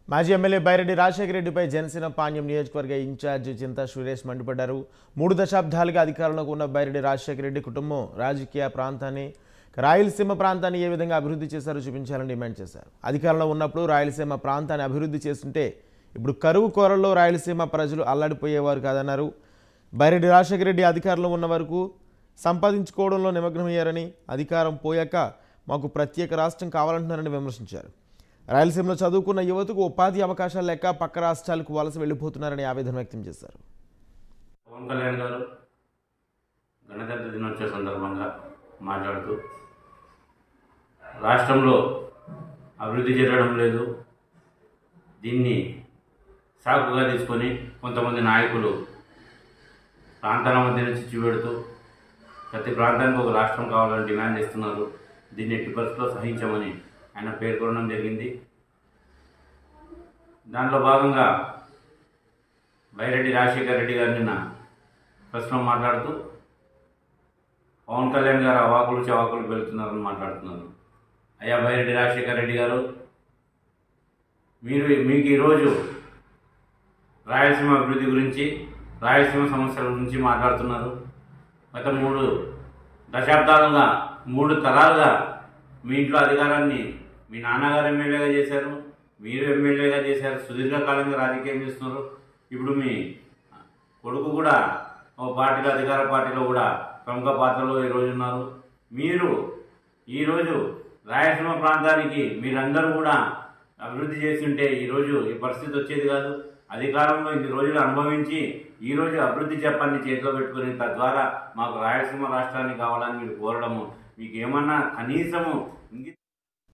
మాజీ ఎమ్మెల్యే బైరెడ్డి రాజశేఖర రెడ్డిపై జనసేన పాణ్యం నియోజకవర్గ ఇన్ఛార్జ్ చింతా సురేష్ మండిపడ్డారు మూడు దశాబ్దాలుగా అధికారంలోకి ఉన్న బైరెడ్డి రాజశేఖర రెడ్డి కుటుంబం రాజకీయ ప్రాంతాన్ని రాయలసీమ ప్రాంతాన్ని ఏ విధంగా అభివృద్ధి చేశారో చూపించాలని డిమాండ్ చేశారు అధికారంలో ఉన్నప్పుడు రాయలసీమ ప్రాంతాన్ని అభివృద్ధి చేస్తుంటే ఇప్పుడు కరువు కోరల్లో రాయలసీమ ప్రజలు అల్లాడిపోయేవారు కాదన్నారు బైరెడ్డి రాజశేఖర రెడ్డి అధికారంలో ఉన్న వరకు సంపాదించుకోవడంలో నిమగ్నమయ్యారని అధికారం పోయాక మాకు ప్రత్యేక రాష్ట్రం కావాలంటున్నారని విమర్శించారు రాయలసీమలో చదువుకున్న యువతకు ఉపాధి అవకాశాలు లేక పక్క రాష్ట్రాలకు వలస వెళ్ళిపోతున్నారని ఆవేదన వ్యక్తం చేశారు పవన్ కళ్యాణ్ గారు గణతంత్ర దినోత్సవ సందర్భంగా మాట్లాడుతూ రాష్ట్రంలో అభివృద్ధి జరగడం లేదు దీన్ని సాకుగా తీసుకొని కొంతమంది నాయకులు ప్రాంతాల మధ్య నుంచి చూపెడుతూ ప్రతి ప్రాంతానికి ఒక రాష్ట్రం కావాలని డిమాండ్ చేస్తున్నారు దీన్ని ఎట్టి పరిస్థితిలో సహించమని ఆయన పేర్కొనడం జరిగింది దాంట్లో భాగంగా బైరెడ్డి రాజశేఖర్ రెడ్డి గారు నిన్న ప్రశ్న మాట్లాడుతూ పవన్ కళ్యాణ్ గారు అవాకులు చవాకులు పెడుతున్నారని మాట్లాడుతున్నారు అయ్యా బైరెడ్డి రాజశేఖర్ రెడ్డి గారు మీరు మీకు ఈరోజు రాయలసీమ అభివృద్ధి గురించి రాయలసీమ సమస్యల గురించి మాట్లాడుతున్నారు గత మూడు దశాబ్దాలుగా మూడు తరాలుగా మీ ఇంట్లో అధికారాన్ని మీ నాన్నగారు ఎమ్మెల్యేగా చేశారు మీరు ఎమ్మెల్యేగా చేశారు సుదీర్ఘకాలంగా రాజకీయం చేస్తున్నారు ఇప్పుడు మీ కొడుకు కూడా ఒక పార్టీలో అధికార పార్టీలో కూడా ప్రముఖ పాత్రలో ఈరోజు ఉన్నారు మీరు ఈరోజు రాయలసీమ ప్రాంతానికి మీరందరూ కూడా అభివృద్ధి చేస్తుంటే ఈరోజు ఈ పరిస్థితి వచ్చేది కాదు అధికారంలో ఇన్ని రోజులు అనుభవించి ఈరోజు అభివృద్ధి చెప్పాన్ని చేతిలో పెట్టుకుని తద్వారా మాకు రాయలసీమ రాష్ట్రాన్ని కావాలని మీరు కోరడము మీకు ఏమన్నా కనీసము